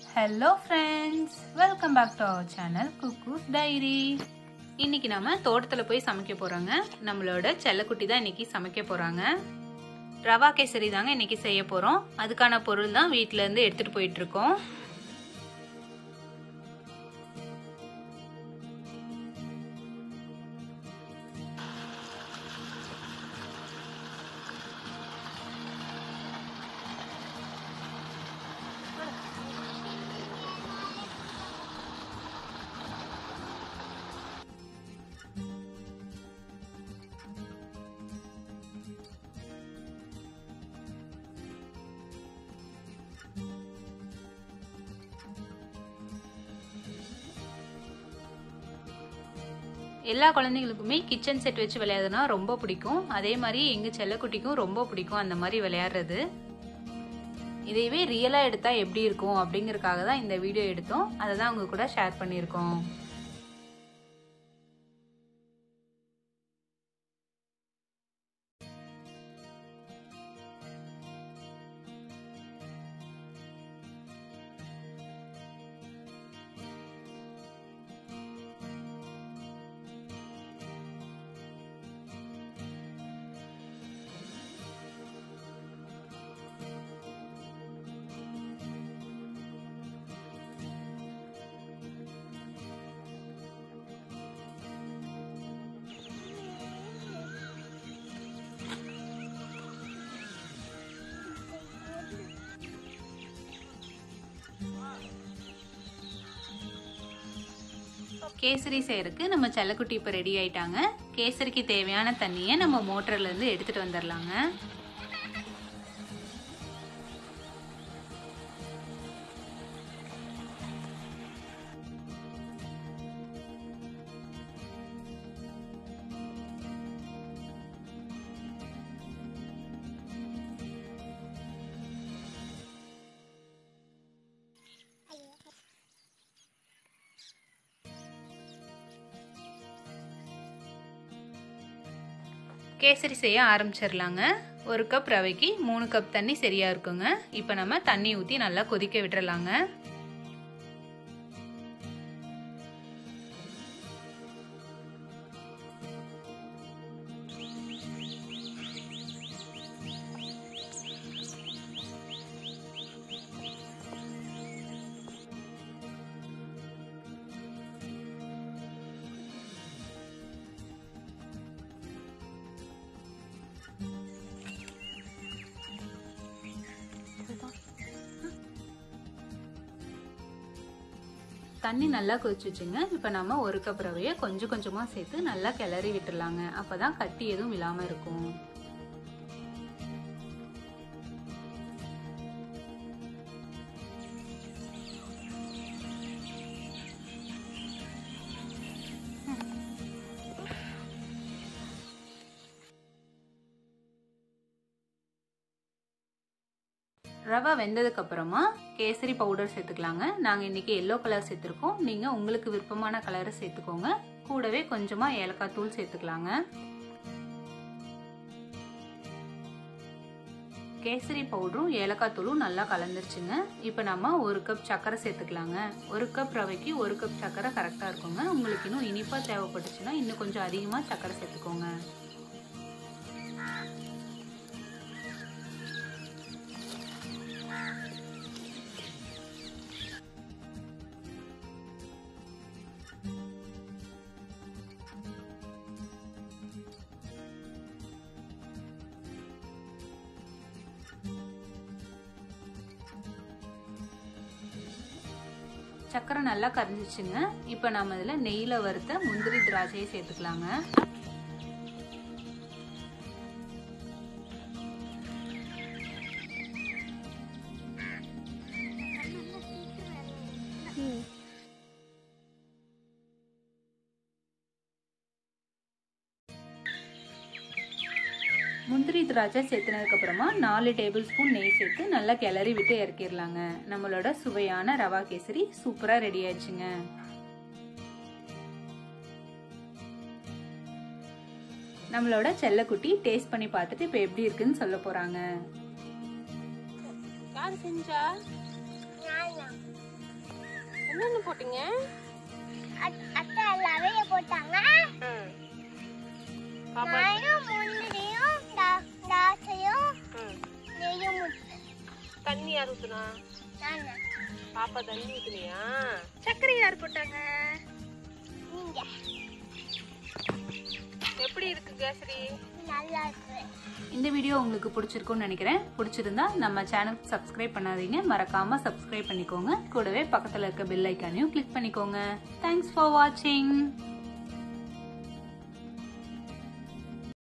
Hello friends welcome back to our channel Cuckoo's Diary இன்னைக்கு நாம தோட்டத்தில் போய் சமைக்க போறோங்க நம்மளோட செல்லக்குட்டி தான் இன்னைக்கு சமைக்க போறாங்க ரவா கேசரி தாங்க இன்னைக்கு செய்ய போறோம் அதுக்கான பொருள் தான் வீட்ல இருந்து எடுத்துட்டு போயிட்டு இருக்கோம் எல்லா குழந்தைங்களுக்குமே கிச்சன் செட் வச்சு விளையாடுனா ரொம்ப பிடிக்கும் அதே மாதிரி எங்க செல்லக்குட்டிக்கும் ரொம்ப பிடிக்கும் அந்த மாதிரி விளையாடுறது இதையவே ரியலா எடுத்தா எப்படி இருக்கும் அப்படிங்கறதுக்காக தான் இந்த வீடியோ எடுத்தோம் அதை தான் உங்க கூட ஷேர் பண்ணியிருக்கோம் கேசரி செய்யறதுக்கு நம்ம செல்லக்குட்டி இப்போ ரெடி ஆயிட்டாங்க கேசரிக்கு தேவையான தண்ணியை நம்ம மோட்டர்ல இருந்து எடுத்துட்டு வந்துடலாங்க கேசரி செய்ய ஆரம்பிச்சிடலாங்க ஒரு கப் ரவைக்கு மூணு கப் தண்ணி சரியா இருக்குங்க இப்போ நம்ம தண்ணி ஊற்றி நல்லா கொதிக்க விட்டுறலாங்க தண்ணி நல்லா கொதிச்சுச்சுங்க இப்போ நம்ம ஒரு கப் ரவையை கொஞ்சம் கொஞ்சமாக சேர்த்து நல்லா கிளறி விட்டுடலாங்க அப்போ தான் கட்டி எதுவும் இல்லாமல் இருக்கும் ரவை வெந்ததுக்கு அப்புறமா கேசரி பவுடர் சேர்த்துக்கலாங்க நாங்கள் இன்னைக்கு எல்லோ கலர் சேர்த்துருக்கோம் நீங்கள் உங்களுக்கு விருப்பமான கலரை சேர்த்துக்கோங்க கூடவே கொஞ்சமாக ஏலக்காய் தூள் சேர்த்துக்கலாங்க கேசரி பவுடரும் ஏலக்காய் தூளும் நல்லா கலந்துருச்சுங்க இப்போ நம்ம ஒரு கப் சர்க்கரை சேர்த்துக்கலாங்க ஒரு கப் ரவைக்கு ஒரு கப் சர்க்கரை கரெக்டாக இருக்குங்க உங்களுக்கு இன்னும் இனிப்பாக தேவைப்பட்டுச்சுன்னா இன்னும் கொஞ்சம் அதிகமாக சர்க்கரை சேர்த்துக்கோங்க சக்கரை நல்லா கரைஞ்சிச்சுங்க இப்போ நம்ம இதில் நெய்யில் வறுத்த முந்திரி திராட்சையை சேர்த்துக்கலாங்க முந்திரி திராட்சை சேர்த்துனதுக்கு அப்புறமா நாலு டேபிள் ஸ்பூன் நெய் சேர்த்து நல்லா கிளறி விட்டு இறக்கிடலாங்க நம்மளோட சுவையான ரவா கேசரி சூப்பரா ரெடி ஆயிடுச்சுங்க நம்மளோட செல்லக்குட்டி டேஸ்ட் பண்ணி பார்த்துட்டு இப்போ எப்படி இருக்குன்னு சொல்ல போறாங்க யார் செஞ்சா போட்டீங்க அத்தை லவைய போட்டாங்க ம். பாப்பா நானும் முந்திரியும் தா- திராட்சையும் ம். நெய்யும் ஊத்து. தண்ணி யார் ஊத்துனா நானு பாப்பா தண்ணி ஊத்துனியா சர்க்கரை யார் போட்டாங்க நீங்க எப்படி இருக்கு கேசரி நல்லா இருக்கு இந்த வீடியோ உங்களுக்கு பிடிச்சிருக்கும்னு நினைக்கிறேன் பிடிச்சிருந்தா நம்ம சேனல் சப்ஸ்கிரைப் பண்ணாதீங்க மறக்காம சப்ஸ்கிரைப் பண்ணிக்கோங்க கூடவே பக்கத்துல இருக்க பெல் ஐக்கானையும் கிளிக் பண்ணிக்கோங்க தேங்க்ஸ் ஃபார் வாட்சிங்